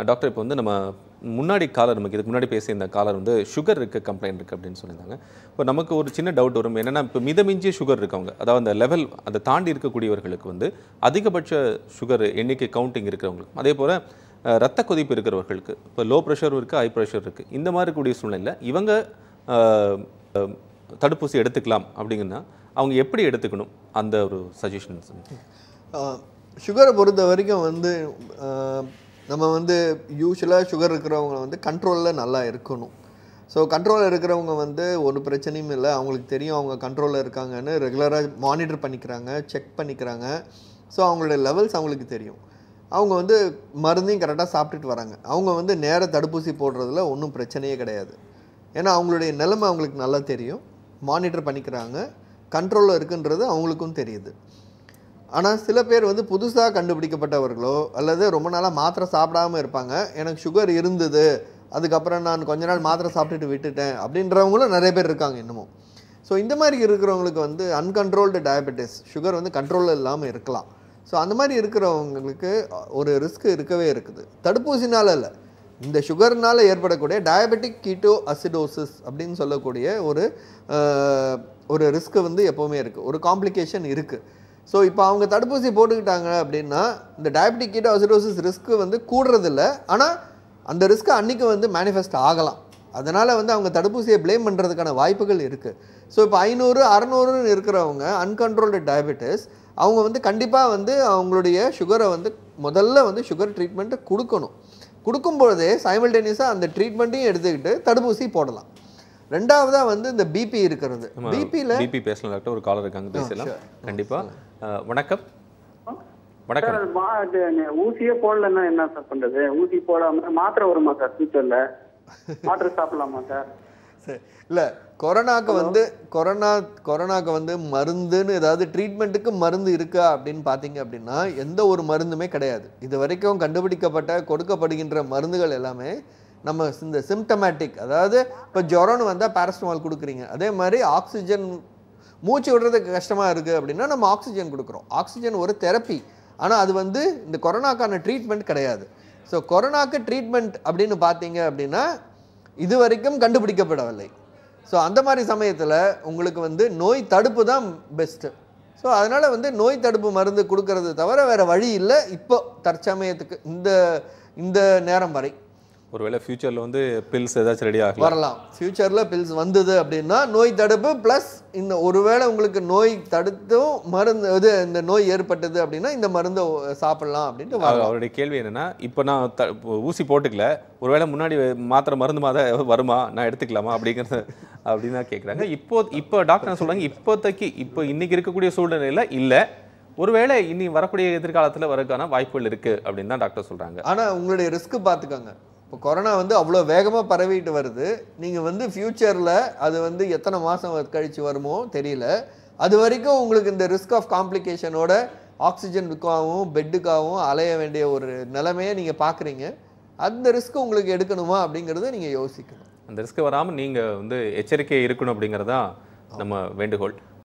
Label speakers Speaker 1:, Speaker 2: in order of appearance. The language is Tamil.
Speaker 1: டாக்டர் இப்போ வந்து நம்ம முன்னாடி காலர் நமக்கு இதுக்கு முன்னாடி பேசிய இந்த காலர் வந்து சுகர் இருக்கு கம்ப்ளைண்ட் இருக்கு அப்படின்னு சொல்லியிருந்தாங்க இப்போ நமக்கு ஒரு சின்ன டவுட் வரும் என்னன்னா இப்போ மிதமிஞ்சிய சுகர் இருக்கவங்க அதாவது அந்த லெவல் அதை தாண்டி இருக்கக்கூடியவர்களுக்கு வந்து அதிகபட்ச சுகர் எண்ணிக்கை கவுண்டிங் இருக்கிறவங்களுக்கு அதே போல் அஹ், ரத்த கொதிப்பு இருக்கிறவர்களுக்கு இப்போ லோ ப்ரெஷரும் இருக்குது ஹை ப்ரெஷர் இருக்குது இந்த மாதிரி கூடிய சூழ்நிலையில் இவங்க அஹ், அஹ், தடுப்பூசி எடுத்துக்கலாம் அப்படிங்கன்னா அவங்க எப்படி எடுத்துக்கணும் அந்த ஒரு சஜஷன்ஸ்
Speaker 2: சுகரை பொறுத்த வரைக்கும் வந்து ஆஹ், நம்ம வந்து யூஸ்வலாக சுகர் இருக்கிறவங்க வந்து கண்ட்ரோலில் நல்லா இருக்கணும் ஸோ கண்ட்ரோலில் இருக்கிறவங்க வந்து ஒரு பிரச்சனையும் இல்லை அவங்களுக்கு தெரியும் அவங்க கண்ட்ரோலில் இருக்காங்கன்னு ரெகுலராக மானிட்டர் பண்ணிக்கிறாங்க செக் பண்ணிக்கிறாங்க ஸோ அவங்களுடைய லெவல்ஸ் அவங்களுக்கு தெரியும் அவங்க வந்து மருந்தையும் கரெக்டாக சாப்பிட்டுட்டு வராங்க அவங்க வந்து நேர தடுப்பூசி போடுறதுல ஒன்றும் பிரச்சனையே கிடையாது ஏன்னா அவங்களுடைய நிலைமை அவங்களுக்கு நல்லா தெரியும் மானிட்டர் பண்ணிக்கிறாங்க கண்ட்ரோலில் இருக்குன்றது அவங்களுக்கும் தெரியுது ஆனால் சில பேர் வந்து புதுசாக கண்டுபிடிக்கப்பட்டவர்களோ அல்லது ரொம்ப நாளாக மாத்திரை சாப்பிடாம இருப்பாங்க எனக்கு சுகர் இருந்தது அதுக்கப்புறம் நான் கொஞ்ச நாள் மாத்திரை சாப்பிட்டுட்டு விட்டுட்டேன் அப்படின்றவங்களும் நிறைய பேர் இருக்காங்க இன்னமும் ஸோ இந்த மாதிரி இருக்கிறவங்களுக்கு வந்து அன்கண்ட்ரோல்டு டயபெட்டிஸ் சுகர் வந்து கண்ட்ரோலில் இல்லாமல் இருக்கலாம் ஸோ அந்த மாதிரி இருக்கிறவங்களுக்கு ஒரு ரிஸ்க் இருக்கவே இருக்குது தடுப்பூசினால இல்லை இந்த சுகர்னால ஏற்படக்கூடிய டயபெட்டிக் கீட்டோ அசிடோசிஸ் அப்படின்னு சொல்லக்கூடிய ஒரு அஹ், ஒரு ரிஸ்க் வந்து எப்போவுமே இருக்குது ஒரு காம்ப்ளிகேஷன் இருக்குது ஸோ இப்போ அவங்க தடுப்பூசி போட்டுக்கிட்டாங்க அப்படின்னா இந்த டயபெட்டிக் கீட்டோ அசிடோசிஸ் ரிஸ்க்கு வந்து கூடுறதில்ல ஆனால் அந்த ரிஸ்க் அன்னைக்கு வந்து மேனிஃபெஸ்ட் ஆகலாம் அதனால் வந்து அவங்க தடுப்பூசியை ப்ளேம் பண்ணுறதுக்கான வாய்ப்புகள் இருக்குது ஸோ இப்போ ஐநூறு அறநூறுன்னு இருக்கிறவங்க அன்கண்ட்ரோல்டு டயபெட்டிஸ் அவங்க வந்து கண்டிப்பாக வந்து அவங்களுடைய சுகரை வந்து முதல்ல வந்து சுகர் ட்ரீட்மெண்ட்டை கொடுக்கணும் கொடுக்கும்பொழுதே சைமல்டேனியஸாக அந்த ட்ரீட்மெண்ட்டையும் எடுத்துக்கிட்டு தடுப்பூசி போடலாம் ரெண்டாவதாக வந்து இந்த பிபி இருக்கிறது பிபியில்
Speaker 1: பிபி பேசலாம் டாக்டர் ஒரு காலர் இருக்காங்க பேசலாம் கண்டிப்பா அஹ், வணக்கம் வணக்கம்
Speaker 3: சார் மா- இது நீ ஊசியே போடலன்னா என்ன சார் பண்றது ஊசி போடாம மாத்திரை வருமா சார் ஃபியூச்சர்ல மாத்திரை சாப்பிடலாமா சார்
Speaker 2: சரி இல்லை கொரோனாக்கு வந்து கொரோனா கொரோனாக்கு வந்து மருந்துன்னு ஏதாவது ட்ரீட்மெண்ட்டுக்கு மருந்து இருக்கா அப்படின்னு பார்த்தீங்க அப்படின்னா எந்த ஒரு மருந்துமே கிடையாது இது வரைக்கும் கண்டுபிடிக்கப்பட்ட கொடுக்கப்படுகின்ற மருந்துகள் எல்லாமே நம்ம இந்த சிம்டமேட்டிக் அதாவது இப்போ ஜுரம்னு வந்தால் பேரஸ்டமால் கொடுக்குறீங்க அதே மாதிரி ஆக்சிஜன் மூச்சு விடுறதுக்கு கஷ்டமாக இருக்குது அப்படின்னா நம்ம ஆக்சிஜன் கொடுக்குறோம் ஆக்சிஜன் ஒரு தெரப்பி ஆனால் அது வந்து இந்த கொரோனாக்கான ட்ரீட்மெண்ட் கிடையாது ஸோ கொரோனாக்கு ட்ரீட்மெண்ட் அப்படின்னு பார்த்தீங்க அப்படின்னா இது வரைக்கும் கண்டுபிடிக்கப்படவில்லை ஸோ அந்த மாதிரி சமயத்தில் உங்களுக்கு வந்து நோய் தடுப்பு தான் பெஸ்ட்டு ஸோ அதனால் வந்து நோய் தடுப்பு மருந்து கொடுக்கறது தவிர வேறு வழி இல்லை இப்போ தற்சமயத்துக்கு இந்த இந்த நேரம் வரை
Speaker 1: ஒருவேளை ஃபியூச்சர்ல வந்து பில்ஸ் ஏதாச்சும் ரெடி ஆகலாம்
Speaker 2: வரலாம் ஃப்யூச்சரில் பில்ஸ் வந்தது அப்படின்னா நோய் தடுப்பு ப்ளஸ் இந்த ஒருவேளை உங்களுக்கு நோய் தடுத்தும் மருந்து இது இந்த நோய் ஏற்பட்டது அப்படின்னா இந்த மருந்தை சாப்பிடலாம் அப்படின்ட்டு
Speaker 1: அவர்-
Speaker 2: வரலாம்
Speaker 1: அவருடைய கேள்வி என்னன்னா இப்போ நான் த- இப்போ ஊசி போட்டுக்கல ஒருவேளை முன்னாடி மாத்திரை மருந்து மாத வருமா நான் எடுத்துக்கலாமா அப்படிங்கிறது அப்படின்னு தான் கேட்குறாங்க இப்போ இப்போ டாக்டர் என்ன சொல்றாங்க இப்போதைக்கு இப்போ இன்னைக்கு இருக்கக்கூடிய சூழ்நிலையில இல்லை ஒருவேளை இனி வரக்கூடிய எதிர்காலத்துல வரக்கான வாய்ப்புகள் இருக்கு அப்படின்னு தான் டாக்டர் சொல்றாங்க
Speaker 2: ஆனால் உங்களுடைய ரிஸ்க் பார்த்துக்கோங்க இப்போ கொரோனா வந்து அவ்வளோ வேகமாக பரவிட்டு வருது நீங்கள் வந்து ஃப்யூச்சரில் அது வந்து எத்தனை மாதம் கழிச்சு வருமோ தெரியல அது வரைக்கும் உங்களுக்கு இந்த ரிஸ்க் ஆஃப் காம்ப்ளிகேஷனோட ஆக்சிஜனுக்காகவும் பெட்டுக்காகவும் அலைய வேண்டிய ஒரு நிலைமையை நீங்கள் பார்க்குறீங்க அந்த ரிஸ்க் உங்களுக்கு எடுக்கணுமா அப்படிங்கிறத நீங்கள் யோசிக்கணும்
Speaker 1: அந்த ரிஸ்க் வராம நீங்க வந்து எச்சரிக்கை இருக்கணும் அப்படிங்கிறதா நம்ம வேண்டுகோள்